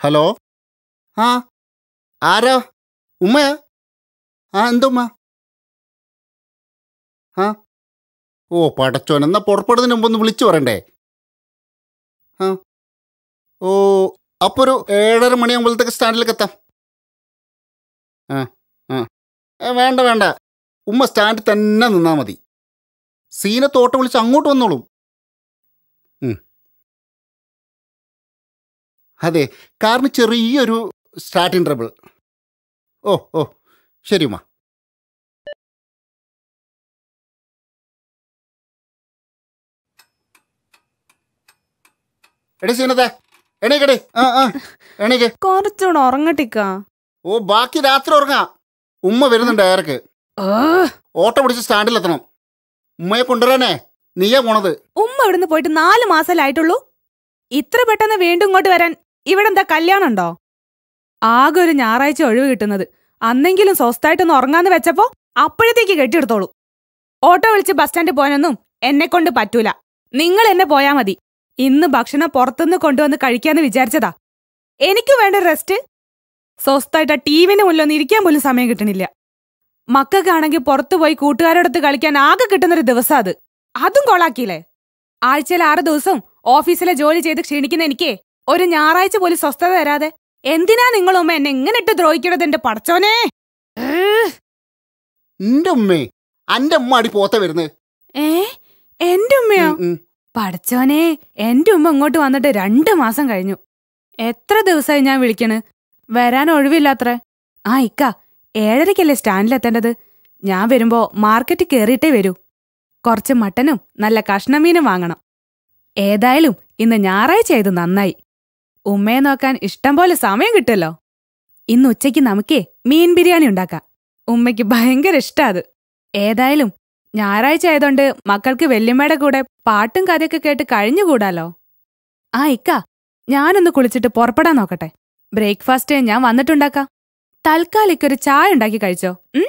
Hello ആ ആരാ ഉമ്മയാ ആ എന്തുമ്മ ആ ഓ പടച്ചോൻ എന്നാ പുറപ്പെടുന്നതിന് മുമ്പ് ഒന്ന് വിളിച്ചു പറയണ്ടേ ആ ഓ അപ്പോൾ ഒരു ഏഴര മണിയാകുമ്പോഴത്തേക്ക് സ്റ്റാൻഡിലേക്ക് എത്താം ആ ആ ഏ, വേണ്ട വേണ്ട ഉമ്മ സ്റ്റാൻഡിൽ തന്നെ നിന്നാൽ മതി സീനത്ത് ഓട്ടം വിളിച്ച് അങ്ങോട്ട് വന്നോളും ഉം. അതെ കാറിന് ചെറിയൊരു സ്റ്റാർട്ടിങ് ട്രബിൾ ഓ ഓ ശരി ഉമ്മ എടി സീനത്തെ എണീക്കടി ആ ആ എണീക്ക് കുറച്ചുകൂടെ ഉറങ്ങട്ടിക്ക ഓ ബാക്കി രാത്രി ഉറങ്ങാം ഉമ്മ വരുന്നുണ്ട് ഏറക്ക് ഓട്ടോ പിടിച്ച് സ്റ്റാൻഡിലെത്തണം ഉമ്മയെ കൊണ്ടുവരാനേ നീയാ പോണത് ഉമ്മ ഇവിടുന്ന് പോയിട്ട് നാല് മാസല്ലായിട്ടുള്ളൂ ഇത്ര പെട്ടെന്ന് വീണ്ടും ഇങ്ങോട്ട് വരാൻ ഇവിടെ എന്താ കല്യാണം ഉണ്ടോ ആകെ ഒരു ഞായറാഴ്ച ഒഴിവ് കിട്ടുന്നത് അന്നെങ്കിലും സ്വസ്ഥായിട്ടൊന്ന് ഉറങ്ങാന്ന് വെച്ചപ്പോ അപ്പോഴത്തേക്ക് കെട്ടിയെടുത്തോളൂ ഓട്ടോ വിളിച്ച് ബസ് സ്റ്റാൻഡിൽ പോകാനൊന്നും എന്നെ കൊണ്ട് പറ്റൂല നിങ്ങൾ എന്നെ പോയാ മതി ഇന്ന് ഭക്ഷണം പുറത്തുനിന്ന് കൊണ്ടുവന്ന് കഴിക്കാന്ന് വിചാരിച്ചതാ എനിക്ക് വേണ്ട റെസ്റ്റ് സ്വസ്ഥായിട്ട് ആ ടിവിന് മുന്നിലൊന്നും ഇരിക്കാൻ പോലും സമയം കിട്ടണില്ല മക്കൾക്കാണെങ്കിൽ പുറത്തു പോയി കൂട്ടുകാരോടൊത്ത് കളിക്കാൻ ആകെ കിട്ടുന്നൊരു ദിവസം അത് അതും കൊളാക്കിയില്ലേ ആഴ്ചയിൽ ആറ് ദിവസം ഓഫീസിലെ ജോലി ചെയ്ത് ക്ഷീണിക്കുന്ന എനിക്ക് ഒരു ഞായറാഴ്ച പോലും സ്വസ്ഥത തരാതെ എന്തിനാ നിങ്ങളുമ്മ എന്നെ എങ്ങനെ ഇട്ട് ദ്രോഹിക്കണത് എന്റെ പടച്ചോനെ എന്റെ ഉമ്മേ അന്റെ ഉമ്മ അടി പോത്ത വരുന്നത് ഏ എന്റെ ഉമ്മയോ പടച്ചോനെ എന്റെ ഉമ്മ ഇങ്ങോട്ട് വന്നിട്ട് രണ്ടു മാസം കഴിഞ്ഞു എത്ര ദിവസമായി ഞാൻ വിളിക്കണ് വരാൻ ഒഴിവില്ലാത്രേ ആ ഇക്ക ഏഴരയ്ക്കല്ലേ സ്റ്റാൻഡിലെത്തേണ്ടത് ഞാൻ വരുമ്പോ മാർക്കറ്റ് കേറിയിട്ടേ വരൂ കുറച്ച് മട്ടനും നല്ല കഷ്ണമീനും വാങ്ങണം ഏതായാലും ഇന്ന് ഞായറാഴ്ച ആയത് നന്നായി ഉമ്മയെ നോക്കാൻ ഇഷ്ടം പോലെ സമയം കിട്ടുമല്ലോ ഇന്ന് ഉച്ചയ്ക്ക് നമുക്കേ മീൻ ബിരിയാണി ഉണ്ടാക്കാം ഉമ്മയ്ക്ക് ഭയങ്കര ഇഷ്ടാ അത് ഏതായാലും ഞായറാഴ്ച ആയതുകൊണ്ട് മക്കൾക്ക് വല്യമ്മയുടെ കൂടെ പാട്ടും കഥയൊക്കെ കേട്ട് കഴിഞ്ഞുകൂടാലോ ആ ഇക്ക ഞാനൊന്ന് കുളിച്ചിട്ട് പുറപ്പെടാൻ നോക്കട്ടെ ബ്രേക്ക്ഫാസ്റ്റ് ഞാൻ വന്നിട്ടുണ്ടാക്കാം തൽക്കാലിക്കൊരു ചായ ഉണ്ടാക്കി കഴിച്ചോ ഉം?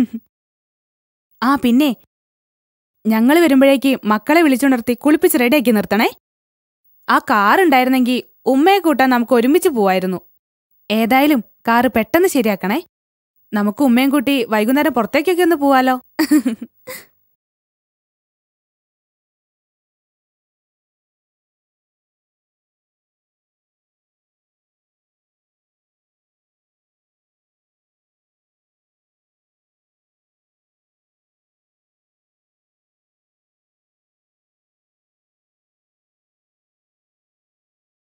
ആ പിന്നെ ഞങ്ങൾ വരുമ്പോഴേക്ക് മക്കളെ വിളിച്ചുണർത്തി കുളിപ്പിച്ച് റെഡിയാക്കി നിർത്തണേ ആ കാറുണ്ടായിരുന്നെങ്കിൽ ഉമ്മയെ കൂട്ടാൻ നമുക്ക് ഒരുമിച്ച് പോവായിരുന്നു ഏതായാലും കാറ് പെട്ടെന്ന് ശരിയാക്കണേ നമുക്ക് ഉമ്മയും കൂട്ടി വൈകുന്നേരം പുറത്തേക്കൊക്കെ ഒന്ന് പോവാലോ